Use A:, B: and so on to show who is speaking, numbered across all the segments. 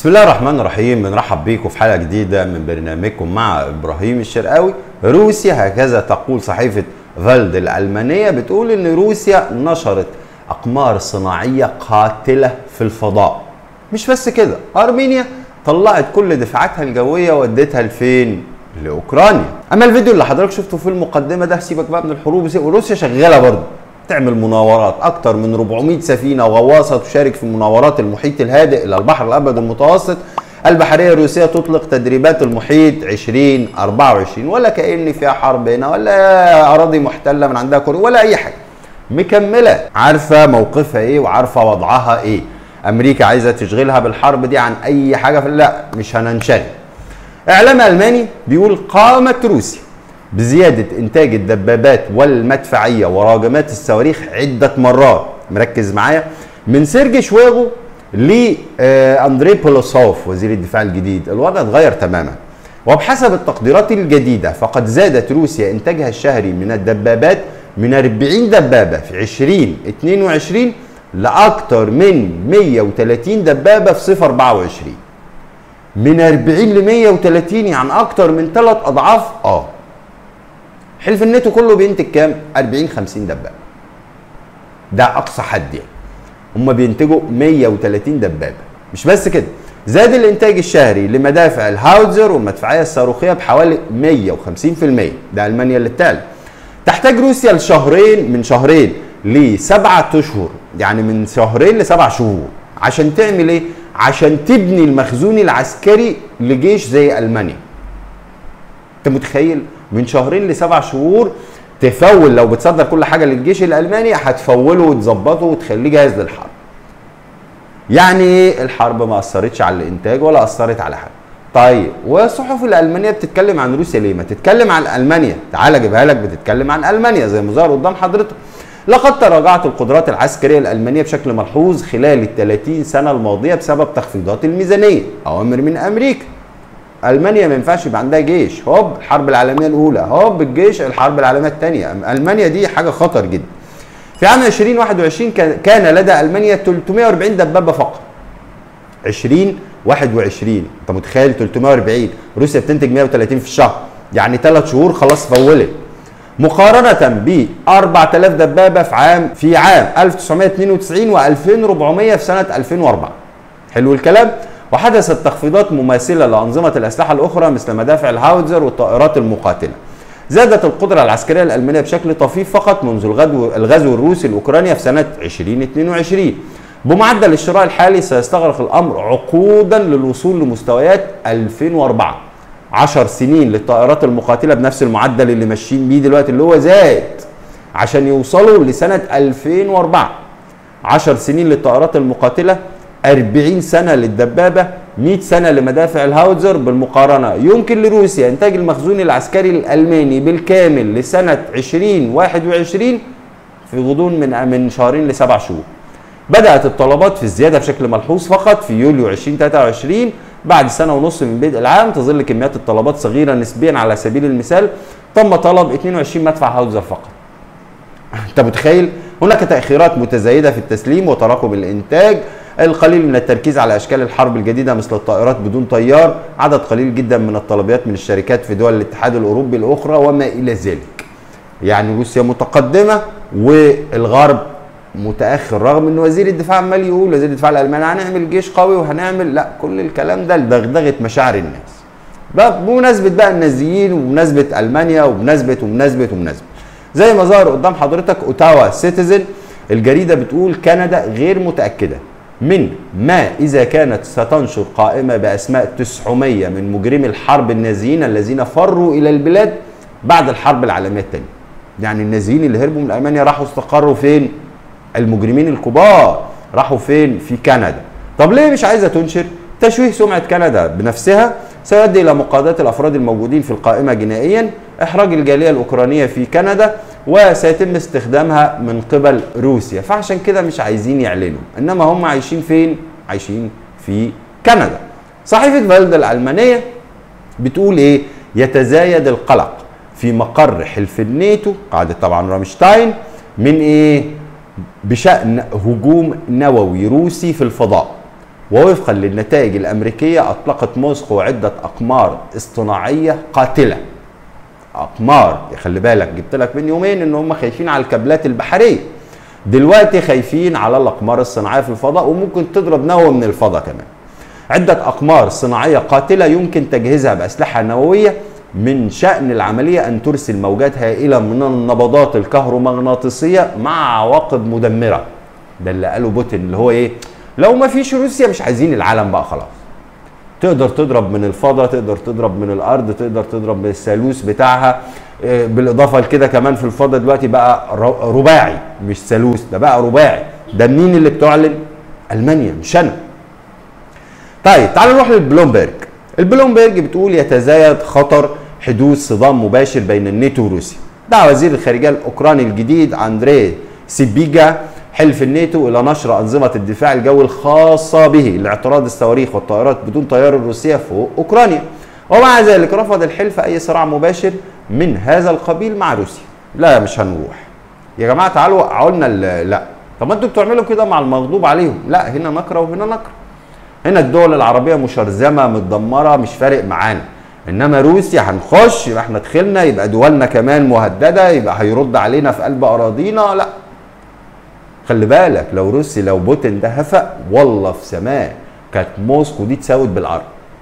A: بسم الله الرحمن الرحيم بنرحب بيكم في حلقه جديده من برنامجكم مع ابراهيم الشرقاوي روسيا هكذا تقول صحيفه فالد الالمانيه بتقول ان روسيا نشرت اقمار صناعيه قاتله في الفضاء مش بس كده ارمينيا طلعت كل دفاعاتها الجويه ودتها لفين لاوكرانيا اما الفيديو اللي حضرتك شفته في المقدمه ده سيبك بقى من الحروب وروسيا شغاله برضه تعمل مناورات اكتر من 400 سفينه وغواصه تشارك في مناورات المحيط الهادئ الى البحر الابيض المتوسط البحريه الروسيه تطلق تدريبات المحيط 2024 ولا كان فيها حرب هنا ولا اراضي محتله من عندها كوريا ولا اي حاجه مكمله عارفه موقفها ايه وعارفه وضعها ايه امريكا عايزه تشغلها بالحرب دي عن اي حاجه في لا مش هننشغل اعلام الماني بيقول قامت روسيا بزيادة إنتاج الدبابات والمدفعية وراجمات الصواريخ عدة مرات مركز معايا من سيرجي شويغو لأندري بولوسوف وزير الدفاع الجديد الوضع اتغير تماما وبحسب التقديرات الجديدة فقد زادت روسيا إنتاجها الشهري من الدبابات من 40 دبابة في 2022 لأكثر من 130 دبابة في صيف 24 من 40 ل 130 يعني أكثر من ثلاث أضعاف آه حلف الناتو كله بينتج كام 40 50 دبابه ده اقصى حد يعني هم بينتجوا 130 دبابه مش بس كده زاد الانتاج الشهري لمدافع الهاوتزر والمدفعيه الصاروخيه بحوالي 150% ده المانيا اللي بتعلى تحتاج روسيا لشهرين من شهرين لسبعة اشهر يعني من شهرين لسبع شهور عشان تعمل ايه عشان تبني المخزون العسكري لجيش زي المانيا انت متخيل من شهرين لسبع شهور تفول لو بتصدر كل حاجه للجيش الالماني هتفوله وتظبطه وتخليه جاهز للحرب. يعني ايه الحرب ما اثرتش على الانتاج ولا اثرت على حاجه. طيب والصحف الالمانيه بتتكلم عن روسيا ليه؟ ما تتكلم عن المانيا، تعال اجيبها لك بتتكلم عن المانيا زي ما ظهر قدام حضرتك. لقد تراجعت القدرات العسكرية الألمانية بشكل ملحوظ خلال ال 30 سنة الماضية بسبب تخفيضات الميزانية، أوامر من أمريكا. المانيا ما ينفعش يبقى عندها جيش هوب الحرب العالميه الاولى هوب الجيش الحرب العالميه الثانيه المانيا دي حاجه خطر جدا في عام 2021 كان لدى المانيا 340 دبابه فقط 2021 انت متخيل 340 روسيا بتنتج 130 في الشهر يعني ثلاث شهور خلاص فولت مقارنة ب 4000 دبابة في عام في عام 1992 و2400 في سنة 2004 حلو الكلام؟ وحدثت تخفيضات مماثلة لأنظمة الأسلحة الأخرى مثل مدافع الهاوتزر والطائرات المقاتلة. زادت القدرة العسكرية الألمانية بشكل طفيف فقط منذ الغزو, الغزو الروسي لأوكرانيا في سنة 2022 بمعدل الشراء الحالي سيستغرق الأمر عقودا للوصول لمستويات 2004 10 سنين للطائرات المقاتلة بنفس المعدل اللي ماشيين بيه دلوقتي اللي هو زاد عشان يوصلوا لسنة 2004 10 سنين للطائرات المقاتلة 40 سنه للدبابه 100 سنه لمدافع الهاوتزر بالمقارنه يمكن لروسيا انتاج المخزون العسكري الالماني بالكامل لسنه 2021 في غضون من من شهرين لسبع شهور. بدات الطلبات في الزياده بشكل ملحوظ فقط في يوليو 2023 بعد سنه ونص من بدء العام تظل كميات الطلبات صغيره نسبيا على سبيل المثال تم طلب 22 مدفع هاوتزر فقط. انت متخيل؟ هناك تاخيرات متزايده في التسليم وتراكم الانتاج القليل من التركيز على اشكال الحرب الجديده مثل الطائرات بدون طيار عدد قليل جدا من الطلبيات من الشركات في دول الاتحاد الاوروبي الاخرى وما الى ذلك يعني روسيا متقدمه والغرب متاخر رغم ان وزير الدفاع عمال يقول وزير الدفاع الالماني هنعمل جيش قوي وهنعمل لا كل الكلام ده لدغدغه مشاعر الناس بقى بمناسبه بقى النازيين وبمناسبه المانيا وبمناسبه وبمناسبه وبمناسبه زي ما ظهر قدام حضرتك اوتاوا سيتيزن الجريده بتقول كندا غير متاكده من ما إذا كانت ستنشر قائمة بأسماء 900 من مجرمي الحرب النازيين الذين فروا إلى البلاد بعد الحرب العالمية الثانية يعني النازيين اللي هربوا من ألمانيا راحوا استقروا فين المجرمين الكبار راحوا فين في كندا طب ليه مش عايزة تنشر تشويه سمعة كندا بنفسها سيؤدي إلى مقاضاة الأفراد الموجودين في القائمة جنائيا إحراج الجالية الأوكرانية في كندا وسيتم استخدامها من قبل روسيا فعشان كده مش عايزين يعلنوا انما هم عايشين فين عايشين في كندا صحيفة فالد الألمانية بتقول ايه يتزايد القلق في مقر حلف الناتو قاعدة طبعا رامشتاين من ايه بشأن هجوم نووي روسي في الفضاء ووفقا للنتائج الامريكيه اطلقت موسكو عده اقمار اصطناعيه قاتله اقمار خلي بالك جبت لك من يومين ان هم خايفين على الكابلات البحريه دلوقتي خايفين على الاقمار الصناعيه في الفضاء وممكن تضرب نووي من الفضاء كمان عده اقمار صناعيه قاتله يمكن تجهيزها باسلحه نوويه من شأن العملية أن ترسل موجات هائلة من النبضات الكهرومغناطيسية مع عواقب مدمرة ده اللي قاله بوتين اللي هو إيه لو ما فيش روسيا مش عايزين العالم بقى خلاص تقدر تضرب من الفضاء تقدر تضرب من الارض تقدر تضرب من الثالوث بتاعها إيه، بالاضافه لكده كمان في الفضاء دلوقتي بقى ر- رباعي مش ثالوث ده بقى رباعي ده مين اللي بتعلن المانيا مش انا طيب تعالوا نروح للبلومبرج البلومبرج بتقول يتزايد خطر حدوث صدام مباشر بين الناتو وروسيا دعا وزير الخارجيه الاوكراني الجديد اندري سيبيجا حلف الناتو الى نشر انظمه الدفاع الجوي الخاصه به لاعتراض الصواريخ والطائرات بدون طيار الروسيه فوق اوكرانيا ومع ذلك رفض الحلف اي صراع مباشر من هذا القبيل مع روسيا لا مش هنروح يا جماعه تعالوا وقعوا لنا ال- لا طب ما انتوا بتعملوا كده مع المغضوب عليهم لا هنا نكره وهنا نكره هنا الدول العربيه مشرذمه متدمره مش فارق معانا انما روسيا هنخش يبقى احنا دخلنا يبقى دولنا كمان مهدده يبقى هيرد علينا في قلب اراضينا لا خلي بالك لو روسيا لو بوتين ده هفق والله في سماه كانت موسكو دي تساوت بالارض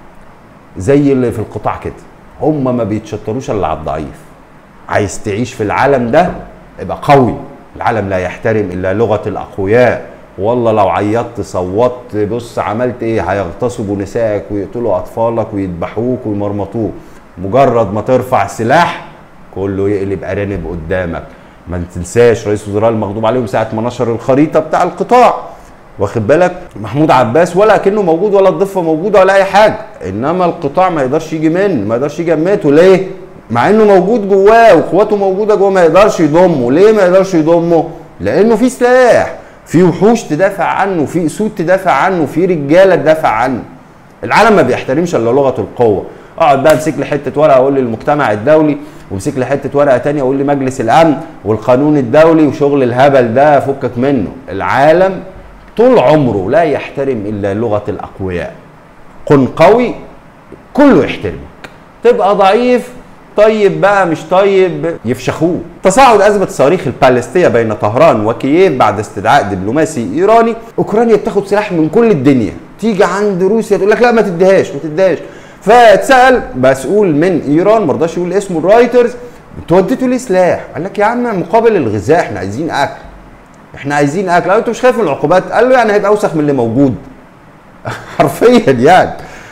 A: زي اللي في القطاع كده هم ما بيتشطروش الا على الضعيف عايز تعيش في العالم ده ابقى قوي العالم لا يحترم الا لغه الاقوياء والله لو عيطت صوتت بص عملت ايه هيغتصبوا نسائك ويقتلوا اطفالك ويذبحوك ويمرمطوك مجرد ما ترفع سلاح كله يقلب ارانب قدامك ما تنساش رئيس وزراء المغضوب عليهم ساعه ما نشر الخريطه بتاع القطاع واخد بالك محمود عباس ولا كأنه موجود ولا الضفه موجوده ولا اي حاجه انما القطاع ما يقدرش يجي منه ما يقدرش يجمته ليه مع انه موجود جواه وقواته موجوده جواه ما يقدرش يضمه ليه ما يقدرش يضمه لانه في سلاح في وحوش تدافع عنه في اسود تدافع عنه في رجاله تدافع عنه العالم ما بيحترمش الا لغه القوه اقعد بقى امسك لي حته ورقه اقول لي المجتمع الدولي وامسك لي حته ورقه تانية اقول لي مجلس الامن والقانون الدولي وشغل الهبل ده فكك منه العالم طول عمره لا يحترم الا لغه الاقوياء كن قوي كله يحترمك تبقى ضعيف طيب بقى مش طيب يفشخوه تصاعد أزمة الصواريخ البالستية بين طهران وكييف بعد استدعاء دبلوماسي إيراني أوكرانيا بتاخد سلاح من كل الدنيا تيجي عند روسيا تقول لك لا ما تديهاش ما تديهاش فاتسأل مسؤول من إيران ما رضاش يقول اسمه الرايترز انتوا اديتوا ليه سلاح؟ قال لك يا عم مقابل الغذاء احنا عايزين أكل احنا عايزين أكل قال انتوا مش خايف من العقوبات؟ قال له يعني هيبقى أوسخ من اللي موجود حرفيا يعني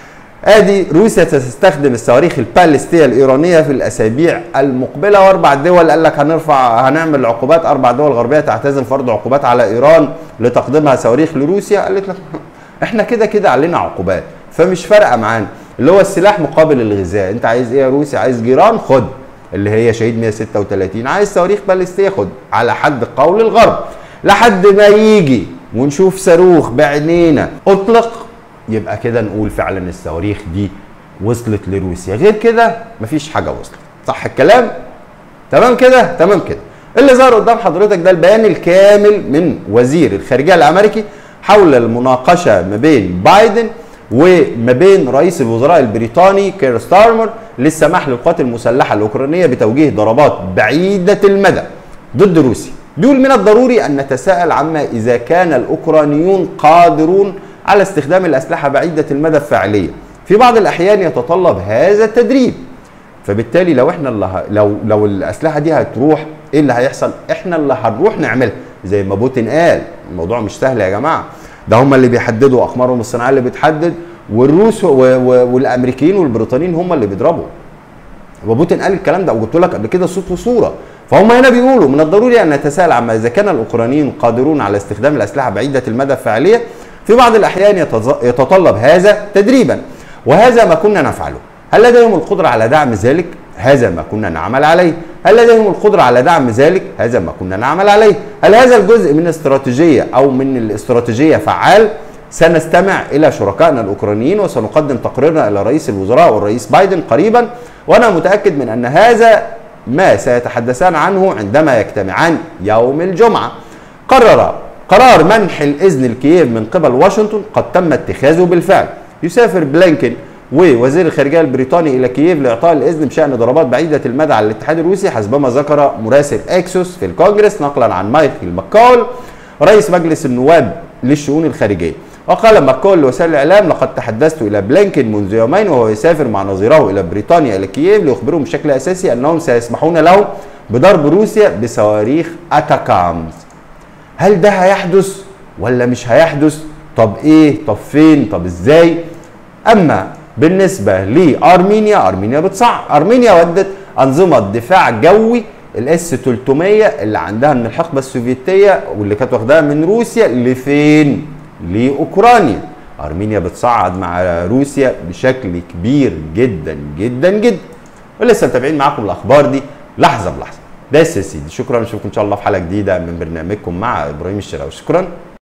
A: ادي روسيا ستستخدم الصواريخ البالستيه الايرانيه في الاسابيع المقبله واربع دول قال لك هنرفع هنعمل عقوبات اربع دول غربيه تعتزم فرض عقوبات على ايران لتقديمها صواريخ لروسيا قالت لك احنا كده كده علينا عقوبات فمش فارقه معانا اللي هو السلاح مقابل الغذاء انت عايز ايه يا روسيا عايز جيران خد اللي هي شهيد 136 عايز صواريخ بالستيه خد على حد قول الغرب لحد ما يجي ونشوف صاروخ بعينينا اطلق يبقى كده نقول فعلا الصواريخ دي وصلت لروسيا غير كده مفيش حاجه وصلت صح الكلام تمام كده تمام كده اللي ظهر قدام حضرتك ده البيان الكامل من وزير الخارجيه الامريكي حول المناقشه ما بين بايدن وما بين رئيس الوزراء البريطاني كير ستارمر للسماح للقوات المسلحه الاوكرانيه بتوجيه ضربات بعيده المدى ضد روسيا بيقول من الضروري ان نتساءل عما اذا كان الاوكرانيون قادرون على استخدام الاسلحه بعيده المدى الفاعليه في بعض الاحيان يتطلب هذا التدريب فبالتالي لو احنا اللي ه... لو لو الاسلحه دي هتروح ايه اللي هيحصل احنا اللي هنروح نعملها زي ما بوتين قال الموضوع مش سهل يا جماعه ده هم اللي بيحددوا اقمارهم الصناعيه اللي بتحدد والروس و... و... والامريكيين والبريطانيين هم اللي بيضربوا وبوتين قال الكلام ده وجبت لك قبل كده صوت وصوره فهم هنا بيقولوا من الضروري ان نتساءل عما اذا كان الاوكرانيين قادرون على استخدام الاسلحه بعيده المدى الفاعليه في بعض الاحيان يتز- يتطلب هذا تدريبا وهذا ما كنا نفعله هل لديهم القدره على دعم ذلك هذا ما كنا نعمل عليه هل لديهم القدرة على دعم ذلك هذا ما كنا نعمل عليه هل هذا الجزء من الاستراتيجية أو من الاستراتيجية فعال سنستمع إلى شركائنا الأوكرانيين وسنقدم تقريرنا إلى رئيس الوزراء والرئيس بايدن قريبا وأنا متأكد من أن هذا ما سيتحدثان عنه عندما يجتمعان يوم الجمعة قرر قرار منح الاذن لكييف من قبل واشنطن قد تم اتخاذه بالفعل يسافر بلينكن ووزير الخارجيه البريطاني الى كييف لاعطاء الاذن بشان ضربات بعيده المدى على الاتحاد الروسي حسبما ذكر مراسل اكسوس في الكونجرس نقلا عن مايكل ماكول رئيس مجلس النواب للشؤون الخارجيه وقال ماكول لوسائل الاعلام لقد تحدثت الى بلينكن منذ يومين وهو يسافر مع نظيره الى بريطانيا الى كييف ليخبرهم بشكل اساسي انهم سيسمحون له بضرب روسيا بصواريخ اتاكامز هل ده هيحدث ولا مش هيحدث طب ايه طب فين طب ازاي اما بالنسبه لارمينيا ارمينيا بتصع ارمينيا ودت انظمه دفاع جوي الاس 300 اللي عندها من الحقبه السوفيتيه واللي كانت واخداها من روسيا لفين لاوكرانيا ارمينيا بتصعد مع روسيا بشكل كبير جدا جدا جدا ولسه متابعين معاكم الاخبار دي لحظه بلحظه بس يا سيدي شكرا نشوفكم ان شاء الله في حلقه جديده من برنامجكم مع ابراهيم الشراوي شكرا